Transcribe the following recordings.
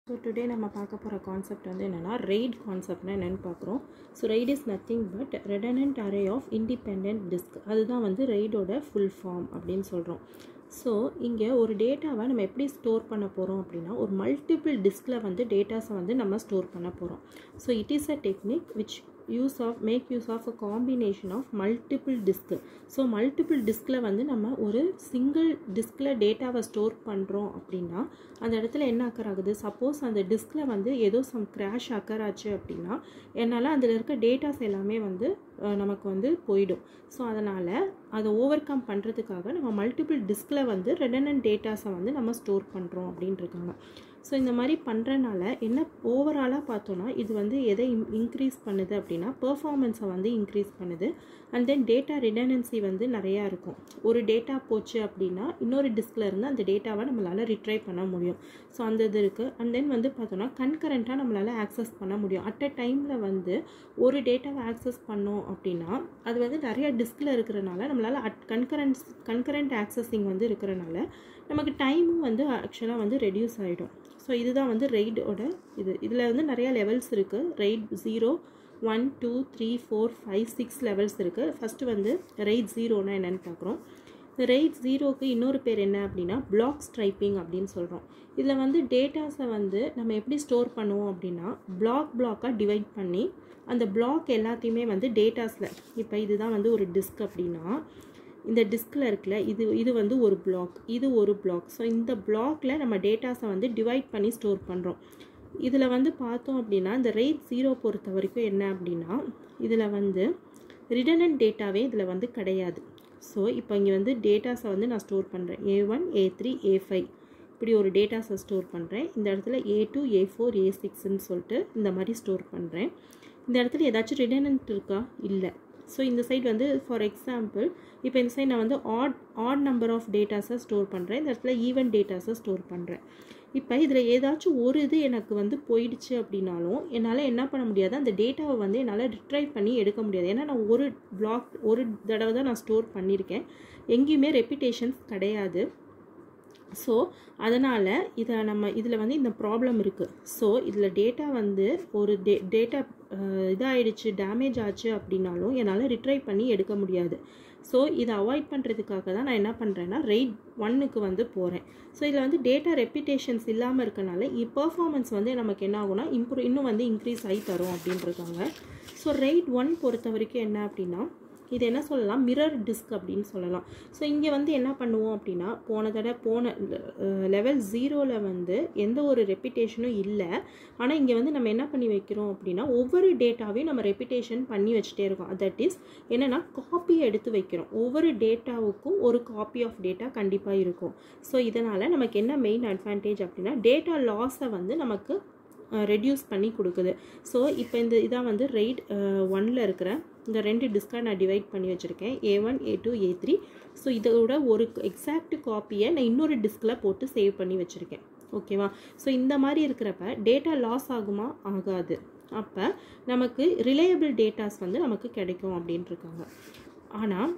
so today நம்ம பார்க்க போகிற கான்செப்ட் வந்து என்னென்னா ரெய்ட் கான்செப்ட்னா என்னென்னு பார்க்குறோம் so RAID is nothing but redundant array of independent disk அதுதான் வந்து ரெய்டோட ஃபுல் ஃபார்ம் அப்படின்னு சொல்கிறோம் ஸோ இங்கே ஒரு டேட்டாவை நம்ம எப்படி ஸ்டோர் பண்ண போகிறோம் அப்படின்னா ஒரு மல்டிபிள் டிஸ்கில் வந்து டேட்டாஸை வந்து நம்ம ஸ்டோர் பண்ண போகிறோம் so it is a technique which use of make use of a combination of multiple disk so multiple டிஸ்கில் வந்து நம்ம ஒரு சிங்கிள் டிஸ்கில் டேட்டாவை ஸ்டோர் பண்ணுறோம் அப்படின்னா அந்த இடத்துல என்ன அக்கர் ஆகுது சப்போஸ் அந்த டிஸ்கில் வந்து ஏதோ சம் கிராஷ் அக்கர் ஆச்சு அப்படின்னா என்னால் அதில் இருக்க டேட்டாஸ் எல்லாமே வந்து நமக்கு வந்து போயிடும் ஸோ அதனால் அதை ஓவர் கம் பண்ணுறதுக்காக நம்ம மல்டிபிள் டிஸ்கில் வந்து ரெடனன்ட் டேட்டாஸை வந்து நம்ம ஸ்டோர் பண்ணுறோம் அப்படின்ட்டு இருக்காங்க ஸோ இந்த மாதிரி பண்ணுறனால என்ன ஓவராலாக பார்த்தோன்னா இது வந்து எதை இன்க்ரீஸ் பண்ணுது அப்படின்னா பெர்ஃபார்மன்ஸை வந்து இன்க்ரீஸ் பண்ணுது அண்ட் தென் டேட்டா ரிடனன்சி வந்து நிறையா இருக்கும் ஒரு டேட்டா போச்சு அப்படின்னா இன்னொரு டிஸ்கில் இருந்து அந்த டேட்டாவை நம்மளால் ரிட்ரை பண்ண முடியும் ஸோ அந்த இது இருக்குது அண்ட் தென் வந்து பார்த்தோன்னா கன்கரண்ட்டாக நம்மளால் ஆக்சஸ் பண்ண முடியும் அட் அ டைமில் வந்து ஒரு டேட்டாவை ஆக்சஸ் பண்ணோம் அப்படின்னா அது வந்து நிறைய டிஸ்கில் இருக்கிறனால நம்மளால் அட் கன்கரன்ஸ் கன்கரண்ட் ஆக்சஸிங் வந்து இருக்கிறனால நமக்கு டைமும் வந்து ஆக்சுவலாக வந்து ரெடியூஸ் ஆகிடும் ஸோ இதுதான் வந்து ரெய்டோட இது இதில் வந்து நிறையா லெவல்ஸ் இருக்குது RAID zero one two three four five six levels இருக்குது ஃபஸ்ட்டு வந்து ரெய்ட் ஜீரோனா என்னென்னு பார்க்குறோம் இந்த ரெய்ட் ஜீரோக்கு இன்னொரு பேர் என்ன அப்படின்னா பிளாக் ஸ்ட்ரைப்பிங் அப்படின்னு சொல்கிறோம் இதில் வந்து டேட்டாஸை வந்து நம்ம எப்படி ஸ்டோர் பண்ணுவோம் அப்படின்னா பிளாக் பிளாக்காக டிவைட் பண்ணி அந்த பிளாக் எல்லாத்தையுமே வந்து டேட்டாஸில் இப்போ இதுதான் வந்து ஒரு டிஸ்க் அப்படின்னா இந்த டிஸ்கில் இருக்குல்ல இது இது வந்து ஒரு பிளாக் இது ஒரு பிளாக் ஸோ இந்த பிளாக்ல நம்ம டேட்டாஸை வந்து டிவைட் பண்ணி ஸ்டோர் பண்ணுறோம் இதில் வந்து பார்த்தோம் அப்படின்னா இந்த ரேட் ஜீரோ பொறுத்த வரைக்கும் என்ன அப்படின்னா இதில் வந்து ரிடனன்ட் டேட்டாவே இதில் வந்து கிடையாது ஸோ இப்போ இங்கே வந்து டேட்டாஸை வந்து நான் ஸ்டோர் பண்ணுறேன் A one A three A five இப்படி ஒரு டேட்டாஸை ஸ்டோர் பண்ணுறேன் இந்த இடத்துல ஏ டூ ஏ ஃபோர் ஏ சிக்ஸ்ன்னு சொல்லிட்டு இந்த மாதிரி ஸ்டோர் பண்ணுறேன் இந்த இடத்துல ஏதாச்சும் ரிடனன்ட் இருக்கா இல்லை ஸோ இந்த சைட் வந்து ஃபார் எக்ஸாம்பிள் இப்போ இந்த சைட் நான் வந்து ஆட் ஆட் நம்பர் ஆஃப் டேட்டாஸை ஸ்டோர் பண்ணுறேன் இந்த இடத்துல ஈவெண்ட் டேட்டாஸை ஸ்டோர் பண்ணுறேன் இப்போ இதில் ஏதாச்சும் ஒரு இது எனக்கு வந்து போயிடுச்சு அப்படின்னாலும் என்னால் என்ன பண்ண முடியாது அந்த டேட்டாவை வந்து என்னால் ரிட்ரைவ் பண்ணி எடுக்க முடியாது ஏன்னா நான் ஒரு பிளாக் ஒரு தடவை தான் நான் ஸ்டோர் பண்ணியிருக்கேன் எங்கேயுமே ரெப்பிட்டேஷன்ஸ் கிடையாது ஸோ அதனால் இதை நம்ம இதில் வந்து இந்த ப்ராப்ளம் இருக்குது ஸோ இதில் டேட்டா வந்து ஒரு டே டேட்டா இதாகிடுச்சு டேமேஜ் ஆச்சு அப்படின்னாலும் என்னால் ரிட்ரைவ் பண்ணி எடுக்க முடியாது ஸோ இதை அவாய்ட் பண்ணுறதுக்காக தான் நான் என்ன பண்ணுறேன்னா ரெய்ட் ஒன்னுக்கு வந்து போகிறேன் ஸோ இதில் வந்து டேட்டா ரெப்பிட்டேஷன்ஸ் இல்லாமல் இருக்கனால பர்ஃபார்மன்ஸ் வந்து நமக்கு என்ன ஆகும்னா இம்ப்ரூவ் இன்னும் வந்து இன்க்ரீஸ் ஆகி தரும் அப்படின்ட்டுருக்காங்க ஸோ ரெய்ட் ஒன் பொறுத்த வரைக்கும் என்ன அப்படின்னா இது என்ன சொல்லலாம் மிரர் டிஸ்க் அப்படின்னு சொல்லலாம் ஸோ இங்கே வந்து என்ன பண்ணுவோம் அப்படின்னா போன தடவை போன லெவல் ஜீரோவில் வந்து எந்த ஒரு ரெப்பிட்டேஷனும் இல்லை ஆனால் இங்கே வந்து நம்ம என்ன பண்ணி வைக்கிறோம் அப்படின்னா ஒவ்வொரு டேட்டாவையும் நம்ம ரெப்பிட்டேஷன் பண்ணி வச்சுட்டே இருக்கோம் தட் இஸ் என்னென்னா காப்பியை எடுத்து வைக்கிறோம் ஒவ்வொரு டேட்டாவுக்கும் ஒரு காப்பி ஆஃப் டேட்டா கண்டிப்பாக இருக்கும் ஸோ இதனால் நமக்கு என்ன மெயின் அட்வான்டேஜ் அப்படின்னா டேட்டா லாஸை வந்து நமக்கு ரெடியூஸ் பண்ணி கொடுக்குது ஸோ இப்போ இந்த இதான் வந்து ரெய்ட் ஒனில் இருக்கிற இந்த ரெண்டு டிஸ்காக நான் டிவைட் பண்ணி வச்சுருக்கேன் A one A two A three so இதோட ஒரு எக்ஸாக்ட் காப்பியை நான் இன்னொரு டிஸ்கில் போட்டு சேவ் பண்ணி வச்சுருக்கேன் ஓகேவா ஸோ இந்த மாதிரி இருக்கிறப்ப டேட்டா லாஸ் ஆகுமா ஆகாது அப்போ நமக்கு ரிலையபிள் டேட்டாஸ் வந்து நமக்கு கிடைக்கும் அப்படின்ட்டு இருக்காங்க ஆனால்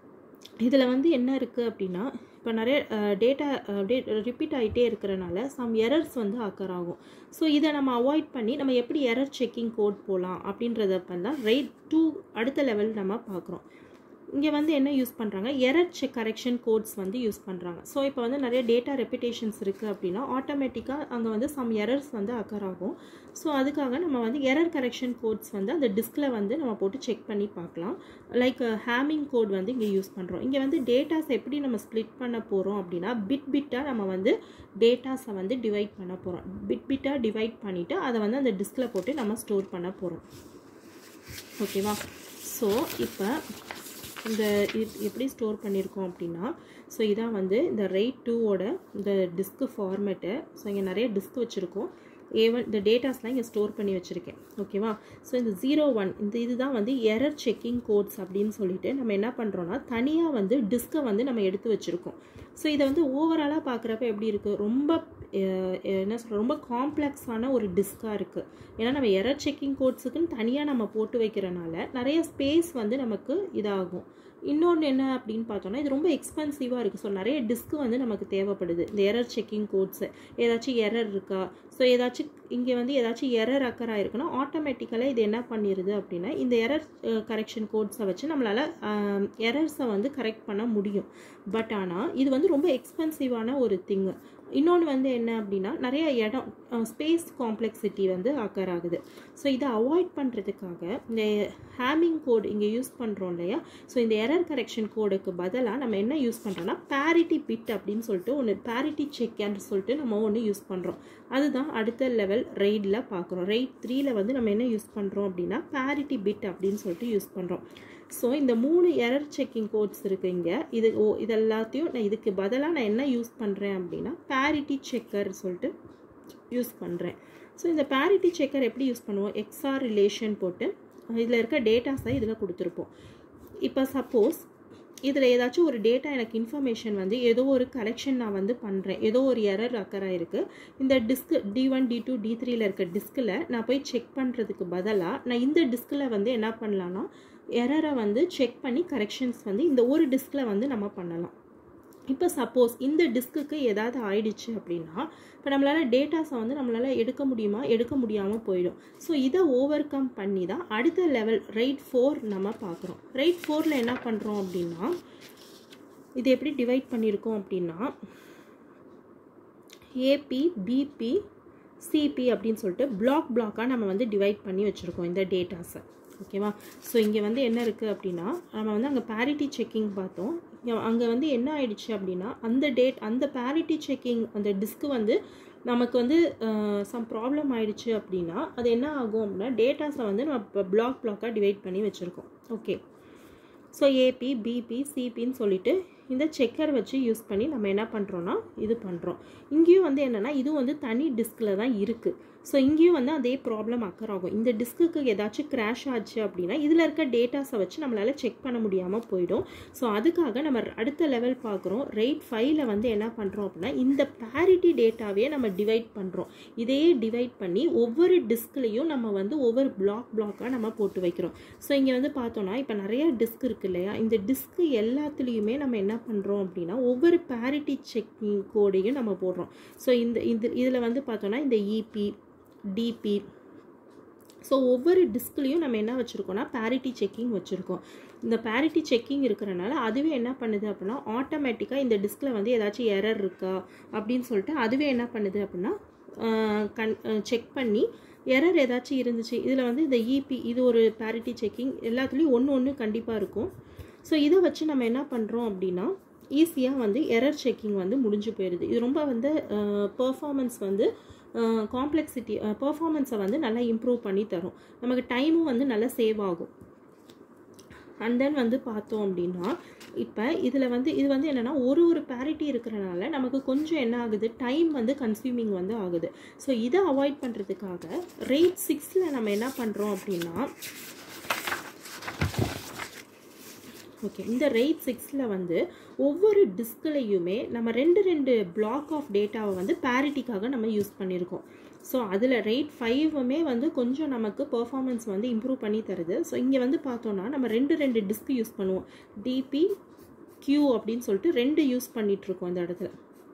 இதில் வந்து என்ன இருக்குது அப்படின்னா இப்போ நிறைய டேட்டா அப்படியே ரிப்பீட் ஆகிட்டே இருக்கிறனால சம் எரர்ஸ் வந்து அக்கர் ஆகும் ஸோ இதை நம்ம அவாய்ட் பண்ணி நம்ம எப்படி எரர் செக்கிங் கோட் போகலாம் அப்படின்றதப்ப தான் ரைட் டூ அடுத்த லெவல் நம்ம பார்க்குறோம் இங்கே வந்து என்ன யூஸ் பண்ணுறாங்க எரர் செக் கரெக்ஷன் கோட்ஸ் வந்து யூஸ் பண்ணுறாங்க ஸோ இப்போ வந்து நிறைய டேட்டா ரெப்பிட்டேஷன்ஸ் இருக்குது அப்படின்னா ஆட்டோமேட்டிக்காக அங்கே வந்து சம் எரர்ஸ் வந்து அக்கர் ஆகும் ஸோ அதுக்காக நம்ம வந்து எரர் கரெக்ஷன் கோட்ஸ் வந்து அந்த டிஸ்கில் வந்து நம்ம போட்டு செக் பண்ணி பார்க்கலாம் லைக் ஹேமிங் கோட் வந்து இங்கே யூஸ் பண்ணுறோம் இங்கே வந்து டேட்டாஸ் எப்படி நம்ம ஸ்ப்ளிட் பண்ண போகிறோம் அப்படின்னா பிட் பிட்டாக நம்ம வந்து டேட்டாஸை வந்து டிவைட் பண்ண போகிறோம் பிட் பிட்டாக டிவைட் பண்ணிவிட்டு அதை வந்து அந்த டிஸ்கில் போட்டு நம்ம ஸ்டோர் பண்ண போகிறோம் ஓகேவா ஸோ இப்போ இந்த எப்படி ஸ்டோர் பண்ணியிருக்கோம் அப்படின்னா ஸோ இதான் வந்து இந்த ரெய்ட் டூவோட இந்த டிஸ்க்கு ஃபார்மேட்டு ஸோ இங்கே நிறைய டிஸ்க் வச்சுருக்கோம் ஏ ஒன் இந்த டேட்டாஸ்லாம் இங்கே ஸ்டோர் பண்ணி வச்சுருக்கேன் ஓகேவா ஸோ இந்த ஜீரோ ஒன் இந்த இதுதான் வந்து எரர் செக்கிங் கோட்ஸ் அப்படின்னு சொல்லிட்டு நம்ம என்ன பண்ணுறோன்னா தனியாக வந்து டிஸ்கை வந்து நம்ம எடுத்து வச்சுருக்கோம் ஸோ இதை வந்து ஓவராலாக பார்க்குறப்ப எப்படி இருக்குது ரொம்ப என்ன சொல்கிற ரொம்ப காம்ப்ளெக்ஸான ஒரு டிஸ்காக இருக்குது ஏன்னா நம்ம எரர் செக்கிங் கோட்ஸுக்குன்னு தனியாக நம்ம போட்டு வைக்கிறனால நிறைய ஸ்பேஸ் வந்து நமக்கு இதாகும் இன்னொன்று என்ன அப்படின்னு பார்த்தோம்னா இது ரொம்ப எக்ஸ்பென்சிவாக இருக்குது ஸோ நிறைய டிஸ்க்கு வந்து நமக்கு தேவைப்படுது இந்த எரர் செக்கிங் கோட்ஸு ஏதாச்சும் எரர் இருக்கா ஸோ ஏதாச்சும் இங்கே வந்து ஏதாச்சும் எரர் அக்கர் ஆயிருக்குன்னா ஆட்டோமேட்டிக்கலாக இது என்ன பண்ணிடுது அப்படின்னா இந்த எரர் கரெக்ஷன் கோட்ஸை வச்சு நம்மளால் எரர்ஸை வந்து கரெக்ட் பண்ண முடியும் பட் ஆனால் இது வந்து ரொம்ப எக்ஸ்பென்சிவான ஒரு திங்கு இன்னொன்று வந்து என்ன அப்படின்னா நிறைய இடம் ஸ்பேஸ் காம்ப்ளெக்சிட்டி வந்து அக்கர் ஆகுது ஸோ இதை அவாய்ட் பண்ணுறதுக்காக இந்த ஹேமிங் கோட் இங்கே யூஸ் பண்ணுறோம் இல்லையா ஸோ இந்த எரர் கரெக்ஷன் கோடுக்கு பதிலாக நம்ம என்ன யூஸ் பண்ணுறோம்னா பேரிட்டி பிட் அப்படின்னு சொல்லிட்டு ஒன்று பேரிட்டி செக்ன்னு சொல்லிட்டு நம்ம ஒன்று யூஸ் பண்ணுறோம் அதுதான் அடுத்த லெவல் ரெய்டில் பார்க்குறோம் ரெய்ட் த்ரீல வந்து நம்ம என்ன யூஸ் பண்ணுறோம் அப்படின்னா பேரிட்டி பிட் அப்படின்னு சொல்லிட்டு யூஸ் பண்ணுறோம் ஸோ இந்த மூணு எரர் செக்கிங் கோட்ஸ் இருக்குது இங்கே இது ஓ இது எல்லாத்தையும் நான் இதுக்கு பதிலாக நான் என்ன யூஸ் பண்ணுறேன் அப்படின்னா பேரிட்டி செக்கர் சொல்லிட்டு யூஸ் பண்ணுறேன் ஸோ இந்த பேரிட்டி செக்கர் எப்படி யூஸ் பண்ணுவோம் எக்ஸ்ஆர் ரிலேஷன் போட்டு இதில் இருக்க டேட்டாஸை இதில் கொடுத்துருப்போம் இப்போ சப்போஸ் இதில் ஏதாச்சும் ஒரு டேட்டா எனக்கு இன்ஃபர்மேஷன் வந்து ஏதோ ஒரு கலெக்ஷன் நான் வந்து பண்ணுறேன் ஏதோ ஒரு எரர் அக்கராக இருக்குது இந்த disk D one D two D த்ரீல இருக்க டிஸ்கில் நான் போய் செக் பண்ணுறதுக்கு பதிலாக நான் இந்த டிஸ்கில் வந்து என்ன பண்ணலான்னா எரரை வந்து செக் பண்ணி கரெக்ஷன்ஸ் வந்து இந்த ஒரு டிஸ்கில் வந்து நம்ம பண்ணலாம் இப்போ சப்போஸ் இந்த டிஸ்க்குக்கு ஏதாவது ஆயிடுச்சு அப்படின்னா இப்போ நம்மளால் டேட்டாஸை வந்து நம்மளால் எடுக்க முடியுமா எடுக்க முடியாமல் போயிடும் ஸோ இதை ஓவர் கம் பண்ணி தான் அடுத்த லெவல் ரைட் ஃபோர் நம்ம பார்க்குறோம் ரைட் ஃபோரில் என்ன பண்ணுறோம் அப்படின்னா இது எப்படி டிவைட் பண்ணியிருக்கோம் அப்படின்னா ஏபி பிபி சிபி அப்படின்னு சொல்லிட்டு பிளாக் பிளாக்காக நம்ம வந்து டிவைட் பண்ணி வச்சுருக்கோம் இந்த டேட்டாஸை ஓகேவா ஸோ இங்கே வந்து என்ன இருக்குது அப்படின்னா நம்ம வந்து அங்கே பேரிட்டி செக்கிங் பார்த்தோம் அங்கே வந்து என்ன ஆயிடுச்சு அப்படின்னா அந்த டேட் அந்த பேரிட்டி செக்கிங் அந்த டிஸ்க்கு வந்து நமக்கு வந்து சம் ப்ராப்ளம் ஆயிடுச்சு அப்படின்னா அது என்ன ஆகும் அப்படின்னா டேட்டாஸை வந்து நம்ம இப்போ பிளாக் பிளாக்காக டிவைட் பண்ணி வச்சுருக்கோம் ஓகே ஸோ ஏபி பிபி சிபின்னு சொல்லிட்டு இந்த செக்கர் வச்சு யூஸ் பண்ணி நம்ம என்ன பண்ணுறோன்னா இது பண்ணுறோம் இங்கேயும் வந்து என்னென்னா இதுவும் வந்து தனி டிஸ்கில் தான் இருக்குது ஸோ இங்கேயும் வந்து அதே ப்ராப்ளம் அக்கர் ஆகும் இந்த டிஸ்க்குக்கு ஏதாச்சும் கிராஷ் ஆச்சு அப்படின்னா இதில் இருக்க டேட்டாஸை வச்சு நம்மளால் செக் பண்ண முடியாமல் போயிடும் ஸோ அதுக்காக நம்ம அடுத்த லெவல் பார்க்குறோம் ரைட் ஃபைவ்ல வந்து என்ன பண்ணுறோம் அப்படின்னா இந்த பேரிட்டி டேட்டாவே நம்ம டிவைட் பண்ணுறோம் இதையே டிவைட் பண்ணி ஒவ்வொரு டிஸ்க்லேயும் நம்ம வந்து ஒவ்வொரு பிளாக் பிளாக்காக நம்ம போட்டு வைக்கிறோம் ஸோ இங்கே வந்து பார்த்தோன்னா இப்போ நிறைய டிஸ்க் இருக்கு இல்லையா இந்த டிஸ்க்கு எல்லாத்துலேயுமே நம்ம என்ன பண்ணுறோம் அப்படின்னா ஒவ்வொரு பேரிட்டி செக்கிங் கோடையும் நம்ம போடுறோம் ஸோ இந்த இது இதில் வந்து பார்த்தோன்னா இந்த இபி டிபி ஸோ ஒவ்வொரு டிஸ்க்லேயும் நம்ம என்ன வச்சுருக்கோம்னா பேரிட்டி செக்கிங் வச்சுருக்கோம் இந்த பேரிட்டி செக்கிங் இருக்கிறனால அதுவே என்ன பண்ணுது அப்படின்னா ஆட்டோமேட்டிக்காக இந்த டிஸ்கில் வந்து ஏதாச்சும் எரர் இருக்கா அப்படின்னு சொல்லிட்டு அதுவே என்ன பண்ணுது அப்படின்னா கண் செக் பண்ணி எரர் ஏதாச்சும் இருந்துச்சு இதில் வந்து இந்த இபி இது ஒரு பேரிட்டி செக்கிங் எல்லாத்துலேயும் ஒன்று ஒன்று கண்டிப்பாக இருக்கும் ஸோ இதை வச்சு நம்ம என்ன பண்ணுறோம் அப்படின்னா ஈஸியாக வந்து எரர் செக்கிங் வந்து முடிஞ்சு போயிடுது இது ரொம்ப வந்து பர்ஃபார்மன்ஸ் வந்து காம்ப்ளெக்சிட்டி பர்ஃபார்மன்ஸை வந்து நல்லா இம்ப்ரூவ் பண்ணி தரும் நமக்கு டைமும் வந்து நல்லா சேவ் ஆகும் அண்ட் தென் வந்து பார்த்தோம் அப்படின்னா இப்போ இதில் வந்து இது வந்து என்னென்னா ஒரு ஒரு பேரிட்டி இருக்கிறனால நமக்கு கொஞ்சம் என்ன ஆகுது டைம் வந்து கன்சியூமிங் வந்து ஆகுது ஸோ இதை அவாய்ட் பண்ணுறதுக்காக ரேட் சிக்ஸில் நம்ம என்ன பண்ணுறோம் அப்படின்னா ஓகே இந்த ரெய்ட் சிக்ஸில் வந்து ஒவ்வொரு டிஸ்க்லையுமே நம்ம ரெண்டு ரெண்டு பிளாக் ஆஃப் டேட்டாவை வந்து பேரிட்டிக்காக நம்ம யூஸ் பண்ணியிருக்கோம் ஸோ அதில் ரேட் ஃபைவுமே வந்து கொஞ்சம் நமக்கு பர்ஃபார்மன்ஸ் வந்து இம்ப்ரூவ் பண்ணி தருது ஸோ இங்கே வந்து பார்த்தோன்னா நம்ம ரெண்டு ரெண்டு டிஸ்க் யூஸ் பண்ணுவோம் டிபி கியூ அப்படின்னு சொல்லிட்டு ரெண்டு யூஸ் பண்ணிகிட்ருக்கோம் இந்த இடத்துல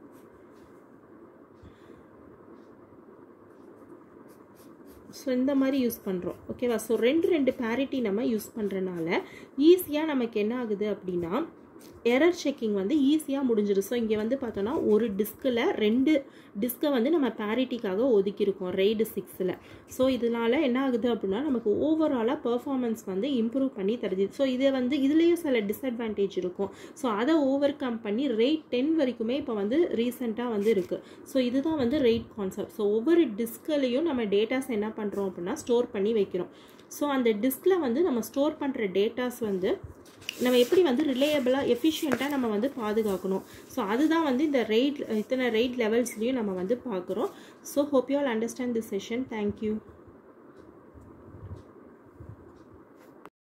ஸோ இந்த மாதிரி யூஸ் பண்ணுறோம் ஓகேவா ஸோ ரெண்டு ரெண்டு பேரிட்டி நம்ம யூஸ் பண்ணுறனால ஈஸியாக நமக்கு என்ன ஆகுது அப்படின்னா எரர் செக்கிங் வந்து ஈஸியாக முடிஞ்சிடும் ஸோ இங்கே வந்து பார்த்தோன்னா ஒரு டிஸ்கில் ரெண்டு டிஸ்கை வந்து நம்ம பேரிட்டிக்காக ஒதுக்கியிருக்கோம் ரெய்டு சிக்ஸில் ஸோ இதனால் என்ன ஆகுது அப்படின்னா நமக்கு ஓவராலாக பர்ஃபார்மன்ஸ் வந்து இம்ப்ரூவ் பண்ணி தருது ஸோ இதை வந்து இதுலேயும் சில டிஸ்அட்வான்டேஜ் இருக்கும் ஸோ அதை ஓவர் கம் பண்ணி ரேட் டென் வரைக்குமே இப்போ வந்து ரீசெண்டாக வந்து இருக்குது ஸோ இதுதான் வந்து ரேட் கான்செப்ட் ஸோ ஒவ்வொரு டிஸ்க்லையும் நம்ம டேட்டாஸ் என்ன பண்ணுறோம் அப்படின்னா ஸ்டோர் பண்ணி வைக்கிறோம் ஸோ அந்த டிஸ்கில் வந்து நம்ம ஸ்டோர் பண்ணுற டேட்டாஸ் வந்து நம்ம எப்படி வந்து ரிலேயபிளாக எஃபிஷியண்ட்டாக நம்ம வந்து பாதுகாக்கணும் ஸோ அதுதான் வந்து இந்த ரெய்ட் இத்தனை ரெய்ட் லெவல்ஸ்லையும் நம்ம வந்து பார்க்குறோம் so hope you all understand this session thank you